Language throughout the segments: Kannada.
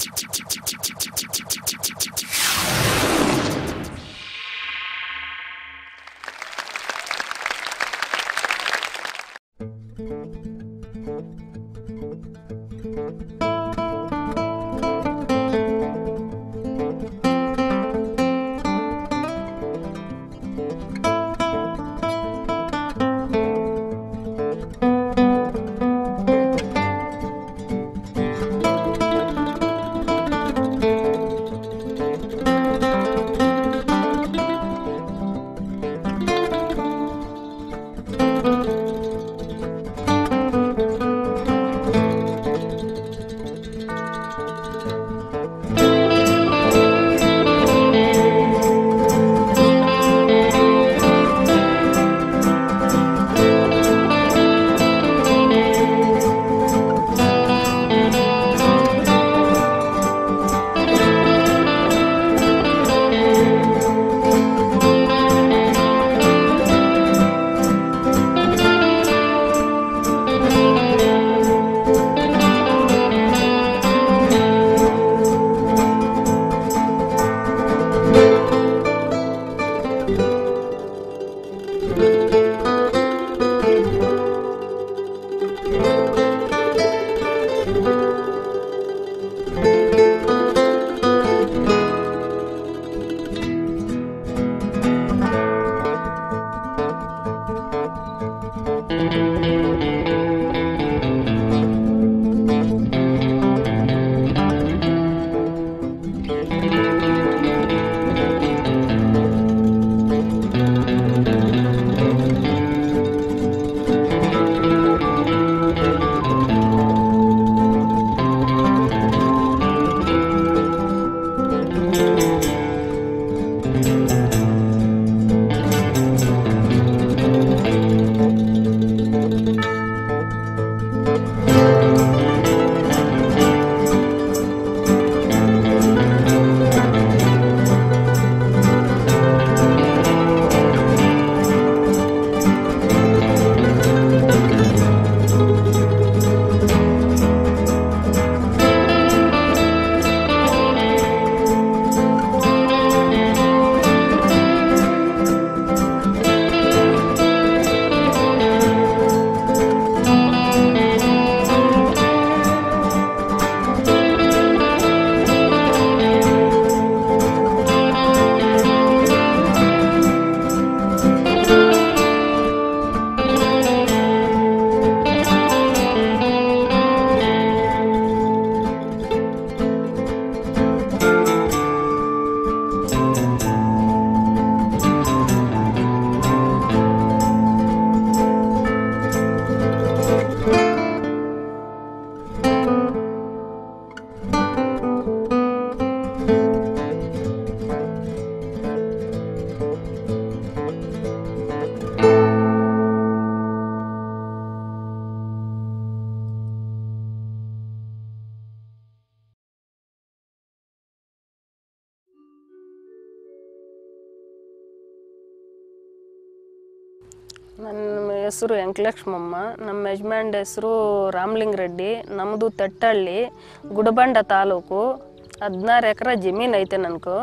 ನನ್ನ ಹೆಸರು ವೆಂಕಟಲಕ್ಷ್ಮಮ್ಮ ನಮ್ಮ ಯಜಮಾನ್ರ ಹೆಸರು ರಾಮಲಿಂಗ ರೆಡ್ಡಿ ನಮ್ಮದು ತಟ್ಟಹಳ್ಳಿ ಗುಡಬಂಡ ತಾಲೂಕು ಹದಿನಾರು ಎಕರೆ ಜಮೀನು ಐತೆ ನನಗೂ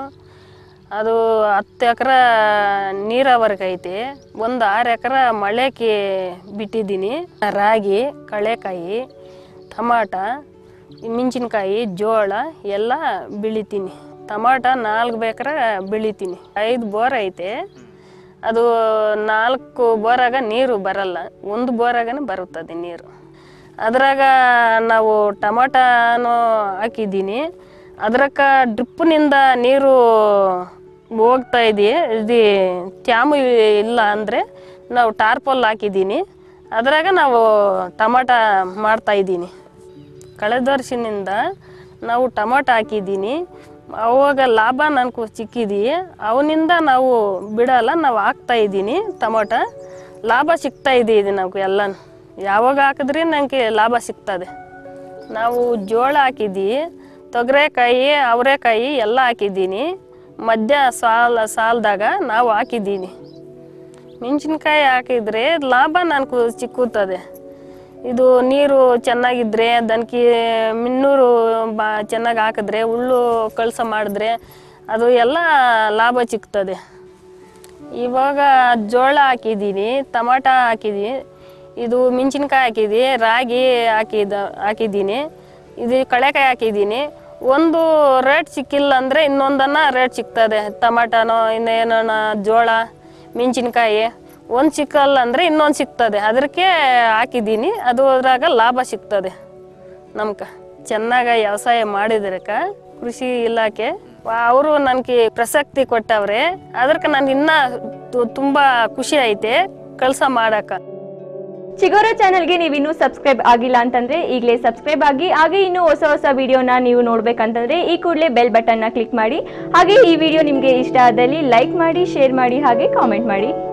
ಅದು ಹತ್ತು ಎಕರೆ ನೀರಾವರಿಗೆ ಐತೆ ಒಂದು ಆರು ಎಕರೆ ಮಳೆಗೆ ಬಿಟ್ಟಿದ್ದೀನಿ ರಾಗಿ ಕಳೆಕಾಯಿ ಟಮಾಟ ಮೆಣಸಿನ್ಕಾಯಿ ಜೋಳ ಎಲ್ಲ ಬೆಳಿತೀನಿ ಟಮಾಟ ನಾಲ್ಕು ಎಕರೆ ಬೆಳಿತೀನಿ ಐದು ಬೋರ್ ಐತೆ ಅದು ನಾಲ್ಕು ಬೋರಾಗ ನೀರು ಬರಲ್ಲ ಒಂದು ಬೋರಾಗನೇ ಬರುತ್ತದೆ ನೀರು ಅದ್ರಾಗ ನಾವು ಟಮಾಟನೂ ಹಾಕಿದ್ದೀನಿ ಅದ್ರಕ್ಕ ಡ್ರಿಪ್ನಿಂದ ನೀರು ಹೋಗ್ತಾ ಇದೆಯೇ ಇದು ತ್ಯಾಮು ಇಲ್ಲ ಅಂದರೆ ನಾವು ಟಾರ್ಪಲ್ ಹಾಕಿದ್ದೀನಿ ಅದ್ರಾಗ ನಾವು ಟಮಾಟ ಮಾಡ್ತಾ ಇದ್ದೀನಿ ಕಳೆದ ವರ್ಷದಿಂದ ನಾವು ಟೊಮಾಟ ಹಾಕಿದ್ದೀನಿ ಅವಾಗ ಲಾಭ ನನಗೂ ಸಿಕ್ಕಿದೆ ಅವನಿಂದ ನಾವು ಬಿಡಲ್ಲ ನಾವು ಹಾಕ್ತಾ ಇದ್ದೀನಿ ಟೊಮಾಟ ಲಾಭ ಸಿಗ್ತಾ ಇದೆ ಇದು ನಾವು ಎಲ್ಲ ಯಾವಾಗ ಹಾಕಿದ್ರೆ ನನಗೆ ಲಾಭ ಸಿಗ್ತದೆ ನಾವು ಜೋಳ ಹಾಕಿದ್ದೀವಿ ತೊಗರೆಕಾಯಿ ಅವರೆಕಾಯಿ ಎಲ್ಲ ಹಾಕಿದ್ದೀನಿ ಮಧ್ಯ ಸಾಲ ಸಾಲದಾಗ ನಾವು ಹಾಕಿದ್ದೀನಿ ಮೆಣಸಿನ್ಕಾಯಿ ಹಾಕಿದರೆ ಲಾಭ ನನಗೂ ಸಿಕ್ಕುತ್ತದೆ ಇದು ನೀರು ಚೆನ್ನಾಗಿದ್ರೆ ದನಕಿ ಮಿನ್ನೂರು ಬಾ ಚೆನ್ನಾಗಿ ಹಾಕಿದ್ರೆ ಹುಲ್ಲು ಕಳಸ ಮಾಡಿದ್ರೆ ಅದು ಎಲ್ಲ ಲಾಭ ಸಿಗ್ತದೆ ಇವಾಗ ಜೋಳ ಹಾಕಿದ್ದೀನಿ ಟಮಾಟ ಹಾಕಿದ್ದೀನಿ ಇದು ಮೆಣಸಿನ್ಕಾಯಿ ಹಾಕಿದ್ದೀನಿ ರಾಗಿ ಹಾಕಿದ ಹಾಕಿದ್ದೀನಿ ಇದು ಕಳೆಕಾಯಿ ಹಾಕಿದ್ದೀನಿ ಒಂದು ರೇಟ್ ಸಿಕ್ಕಿಲ್ಲ ಅಂದರೆ ಇನ್ನೊಂದನ್ನು ರೇಟ್ ಸಿಗ್ತದೆ ಟಮಾಟನೋ ಇನ್ನೇನ ಜೋಳ ಮೆಣಸಿನ್ಕಾಯಿ ಒಂದು ಸಿಕ್ಕಲ್ಲ ಅಂದರೆ ಇನ್ನೊಂದು ಸಿಗ್ತದೆ ಅದಕ್ಕೆ ಹಾಕಿದ್ದೀನಿ ಅದು ಅದ್ರಾಗ ಲಾಭ ಸಿಗ್ತದೆ ನಮ್ಗೆ ಚೆನ್ನಾಗಿ ವ್ಯವಸಾಯ ಮಾಡಿದ್ರಕ ಕೃಷಿ ಇಲಾಖೆ ಅವರು ನನಗೆ ಪ್ರಸಕ್ತಿ ಕೊಟ್ಟವ್ರೆ ಅದಕ್ಕೆ ನಾನು ಇನ್ನೂ ತುಂಬ ಖುಷಿ ಐತೆ ಕೆಲಸ ಮಾಡಕ್ಕೆ ಚಿಗೋರ ಚಾನಲ್ಗೆ ನೀವು ಇನ್ನೂ ಸಬ್ಸ್ಕ್ರೈಬ್ ಆಗಿಲ್ಲ ಅಂತಂದ್ರೆ ಈಗಲೇ ಸಬ್ಸ್ಕ್ರೈಬ್ ಆಗಿ ಹಾಗೆ ಇನ್ನೂ ಹೊಸ ಹೊಸ ವಿಡಿಯೋನ ನೀವು ನೋಡ್ಬೇಕಂತಂದ್ರೆ ಈ ಕೂಡಲೇ ಬೆಲ್ ಬಟನ್ನ ಕ್ಲಿಕ್ ಮಾಡಿ ಹಾಗೆ ಈ ವಿಡಿಯೋ ನಿಮಗೆ ಇಷ್ಟ ಆದಲ್ಲಿ ಲೈಕ್ ಮಾಡಿ ಶೇರ್ ಮಾಡಿ ಹಾಗೆ ಕಾಮೆಂಟ್ ಮಾಡಿ